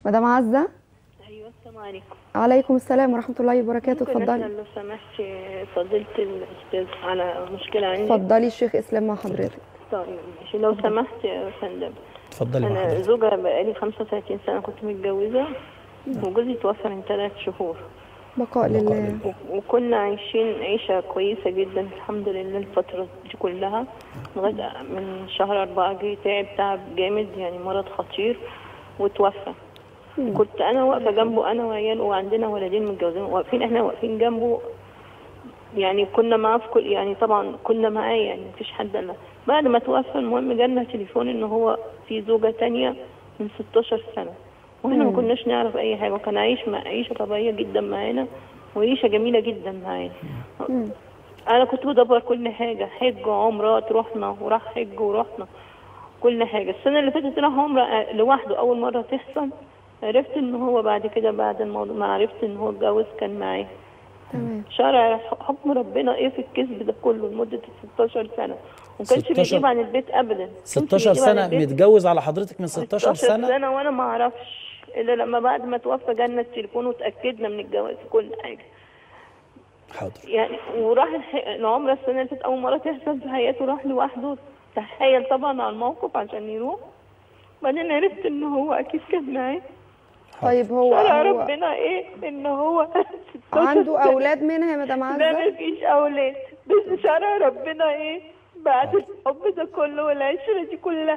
مدام عزة ايوه السلام عليكم عليكم السلام ورحمة الله وبركاته ممكن اتفضلي اسال لو سمحت فضيله الاستاذ على مشكله عندي اتفضلي الشيخ اسلام مع حضرتك طيب ماشي لو سمحت يا فندم اتفضلي مع انا حضرتك زوجة بقالي 35 سنه كنت متجوزه وجوزي توفى من ثلاث شهور بقاء لله و- وكنا عايشين عيشه كويسه جدا الحمد لله الفتره دي كلها لغايه من شهر أربعة جه تعب تعب جامد يعني مرض خطير وتوفى كنت انا واقفه جنبه انا وعياله وعندنا ولدين متجوزين واقفين احنا واقفين جنبه يعني كنا معاه في كل يعني طبعا كنا معاه يعني مفيش حد الا بعد ما توفى المهم جالنا تليفون ان هو في زوجه تانية من 16 سنه واحنا ما كناش نعرف اي حاجه وكان عايش مع عيشه طبيعيه جدا معانا وعيشه جميله جدا معانا انا كنت بدبر كل حاجه حج وعمرات رحنا وراح حج ورحنا كل حاجه السنه اللي فاتت راح عمره لوحده اول مره تحصل عرفت ان هو بعد كده بعد الموضوع ما عرفت ان هو اتجوز كان معايا تمام شرع حكم ربنا ايه في الكذب ده كله لمده 16 سنه وما كانش 16 بيغيب عن البيت ابدا كانش 16 بيغيب عن سنة البيت. متجوز على حضرتك من 16 سنة سنه وانا ما اعرفش الا لما بعد ما توفى جالنا التليفون وتاكدنا من الجواز كل حاجه حاضر يعني وراح الح- العمره السنه اللي فاتت اول مره تحصل في حياته راح لوحده تخيل طبعا على الموقف عشان يروح بعدين عرفت ان هو اكيد كان معاه طيب هو, شرع هو ربنا ايه ان هو 16 عنده سنة. اولاد منها يا مدام لا عزة مفيش اولاد بس شرع ربنا ايه بعد الحب ده كله والعشره دي كلها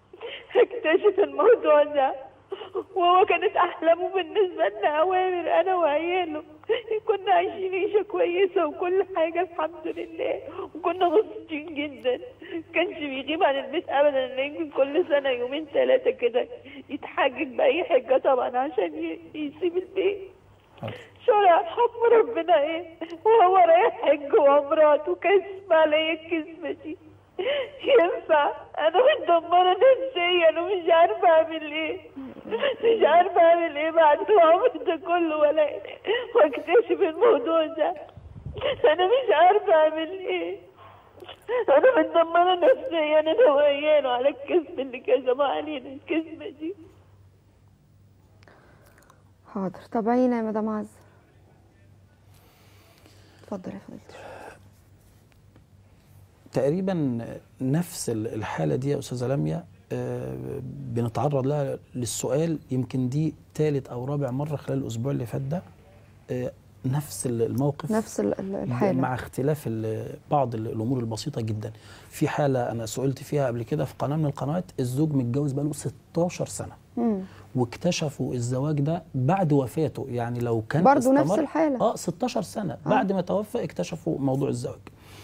اكتشف الموضوع ده وهو كانت احلامه بالنسبه لنا اوامر انا وعياله كنا عايشين عيشه كويسه وكل حاجه الحمد لله وكنا مبسوطين جدا كانش بيغيب عن البيت ابدا إنه يمكن كل سنه يومين ثلاثه كده يتحجج باي حاجه طبعا عشان ي- يسيب البيت حاضر شرع حكم ربنا ايه وهو رايح حج وعمرات وكسب عليا الكذبة دي ينفع انا متدمرة نفسيا ومش عارفة اعمل ايه مش عارفة اعمل ايه بعد العمر ده كله ولا واكتشف الموضوع ده انا مش عارفة اعمل ايه انا متدمرة نفسيا انا وعياله على الكذب اللي كذبوا علينا الكذبة دي حاضر تابعينا يا مدام عزة اتفضل يا فضيلة الشيخ. تقريبا نفس ال- الحالة دي يا أستاذة لميا آه، بنتعرض لها للسؤال يمكن دي ثالث أو رابع مرة خلال الأسبوع اللي فات ده آه، نفس ال- الموقف نفس ال- ال- الحالة مع اختلاف ال- بعض ال- الامور البسيطه جدا في حاله انا سئلت فيها قبل كده في قناه من القنوات الزوج متجوز بقاله 16 سنه مم. واكتشفوا الزواج ده بعد وفاته يعني لو كان برضو نفس استمر- الحالة. اه 16 سنه بعد ما توفى اكتشفوا موضوع الزواج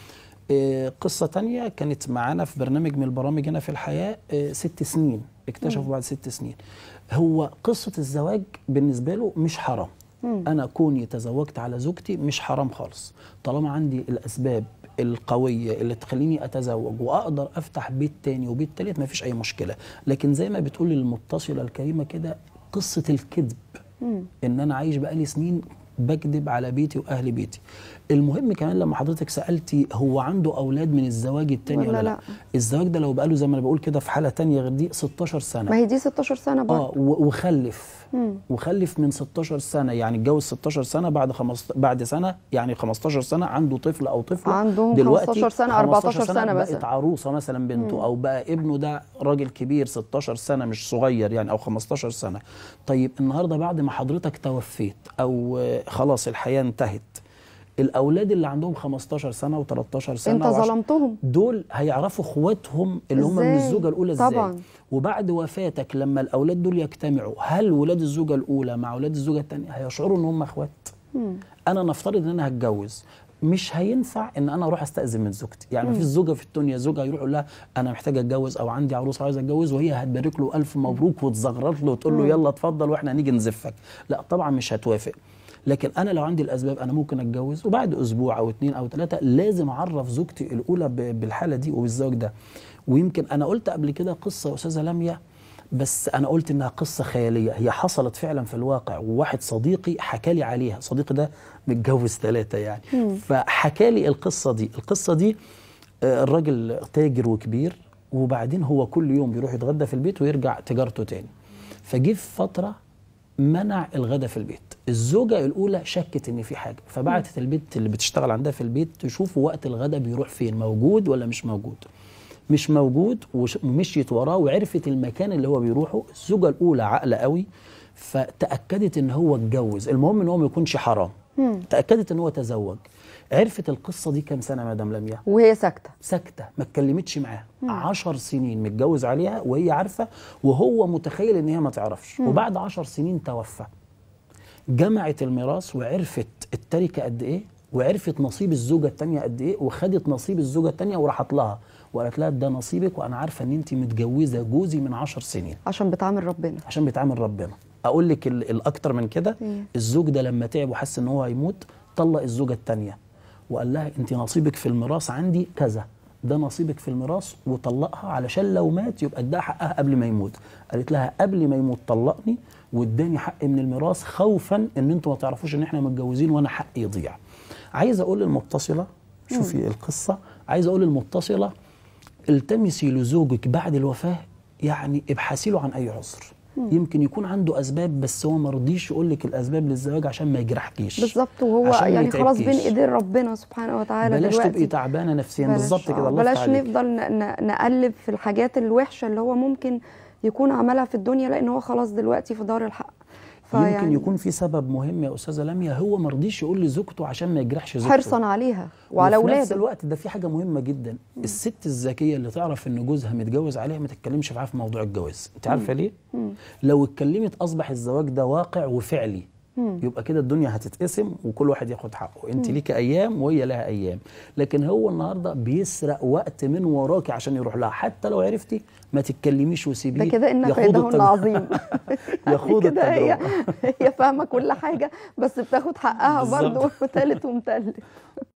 آه، قصة تانية كانت معانا في برنامج من البرامج هنا في الحياة آه، ست سنين اكتشفوا بعد ست سنين هو قصة الزواج بالنسبة له مش حرام أنا كوني تزوجت على زوجتي مش حرام خالص طالما عندي الأسباب القوية اللي تخليني أتزوج وأقدر أفتح بيت تاني وبيت تالت مفيش أي مشكلة لكن زي ما بتقول المتصلة الكريمة كده قصة الكذب ان انا عايش بقالي سنين بكذب على بيتي واهل بيتي المهم كمان لما حضرتك سالتي هو عنده اولاد من الزواج التاني ولا ولا, لا, لا؟ الزواج ده لو بقاله زي ما انا بقول كده في حاله تانية غير دي 16 سنه ما هي دي 16 سنة برضه اه و- وخلف وخلف من 16 سنه يعني اتجوز 16 سنه بعد خمس بعد سنه يعني 15 سنه عنده طفل او طفله عندهم دلوقتي 15 سنة، 14 سنة بقت مثلا. عروسه مثلا بنته او بقى ابنه ده راجل كبير 16 سنه مش صغير يعني او 15 سنه طيب النهارده بعد ما حضرتك توفيت او آه، خلاص الحياه انتهت الاولاد اللي عندهم 15 سنه و13 سنه انت وعش- ظلمتهم دول هيعرفوا اخواتهم اللي هم من إزاي؟ الزوجه الاولى ازاي طبعاً. وبعد وفاتك لما الاولاد دول يجتمعوا هل ولاد الزوجه الاولى مع ولاد الزوجه الثانيه هيشعروا ان هم اخوات انا نفترض ان انا هتجوز مش هينفع ان انا اروح استاذن من زوجتي يعني مفيش زوجه في الدنيا زوجه هيروح يقول لها انا محتاجه اتجوز او عندي عروسه عايزه اتجوز وهي هتبارك له الف مبروك وتزغرط له وتقول له يلا اتفضل واحنا هنيجي نزفك لا طبعا مش هتوافق لكن انا لو عندي الاسباب انا ممكن اتجوز وبعد اسبوع او اتنين او ثلاثه لازم اعرف زوجتي الاولى ب- بالحاله دي وبالزواج ده ويمكن انا قلت قبل كده قصه يا استاذه لميا بس انا قلت انها قصه خياليه هي حصلت فعلا في الواقع وواحد صديقي حكى لي عليها صديقي ده متجوز ثلاثه يعني فحكى لي القصه دي القصه دي آه، الراجل تاجر وكبير وبعدين هو كل يوم بيروح يتغدى في البيت ويرجع تجارته تاني فجه في فتره منع الغداء في البيت الزوجة الأولى شكت إن في حاجة فبعتت البنت اللي بتشتغل عندها في البيت تشوف وقت الغداء بيروح فين موجود ولا مش موجود مش موجود وش- ومشيت وراه وعرفت المكان اللي هو بيروحه الزوجة الأولى عاقلة قوي فتأكدت إن هو اتجوز المهم إن هو ما يكونش حرام تأكدت إن هو تزوج عرفت القصة دي كام سنة يا مدام لميا وهي ساكته ساكته ما اتكلمتش معاه عشر سنين متجوز عليها وهي عارفه وهو متخيل ان هي ما تعرفش وبعد عشر سنين توفى جمعت الميراث وعرفت التركه قد ايه وعرفت نصيب الزوجه الثانيه قد ايه وخدت نصيب الزوجه الثانيه وراحت لها وقالت لها ده نصيبك وانا عارفه ان انت متجوزه جوزي من عشر سنين عشان بتعامل ربنا عشان بيتعامل ربنا اقول لك ال- الاكتر من كده إيه؟ الزوج ده لما تعب وحس ان هو هيموت طلق الزوجه الثانيه وقال لها انت نصيبك في الميراث عندي كذا ده نصيبك في الميراث وطلقها علشان لو مات يبقى اداها حقها قبل ما يموت قالت لها قبل ما يموت طلقني واداني حق من الميراث خوفا ان انتوا ما تعرفوش ان احنا متجوزين وانا حقي يضيع عايز اقول للمتصله شوفي القصه عايز اقول للمتصله التمسي لزوجك بعد الوفاه يعني ابحثي له عن اي عذر يمكن يكون عنده اسباب بس هو ما رضيش يقول لك الاسباب للزواج عشان ما يجرحكيش بالظبط وهو عشان ما يعني خلاص بين يتعبكيش. ايدين ربنا سبحانه وتعالى بلاش دلوقتي تبقي تعبانه نفسيا بلاش- بالظبط كده آه، الله بلاش يفتح عليك. نفضل ن- ن- نقلب في الحاجات الوحشه اللي هو ممكن يكون عملها في الدنيا لان هو خلاص دلوقتي في دار الحق يمكن يكون في سبب مهم يا استاذه لميا هو ما رضيش يقول لزوجته عشان ما يجرحش زوجته حرصا عليها وعلى وفي نفس اولاده الوقت ده في حاجه مهمه جدا الست الذكيه اللي تعرف ان جوزها متجوز عليها ما تتكلمش معاه في موضوع الجواز انت عارفه ليه لو اتكلمت اصبح الزواج ده واقع وفعلي يبقى كده الدنيا هتتقسم وكل واحد ياخد حقه انت ليك ايام وهي لها ايام لكن هو النهارده بيسرق وقت من وراكي عشان يروح لها حتى لو عرفتي ما تتكلميش وسيبيه ده كده ان يخوض فائدهن التجربة. عظيم يخوض كده هي التجربه هي فاهمه كل حاجه بس بتاخد حقها بالظبط. برضه تالت ومتلت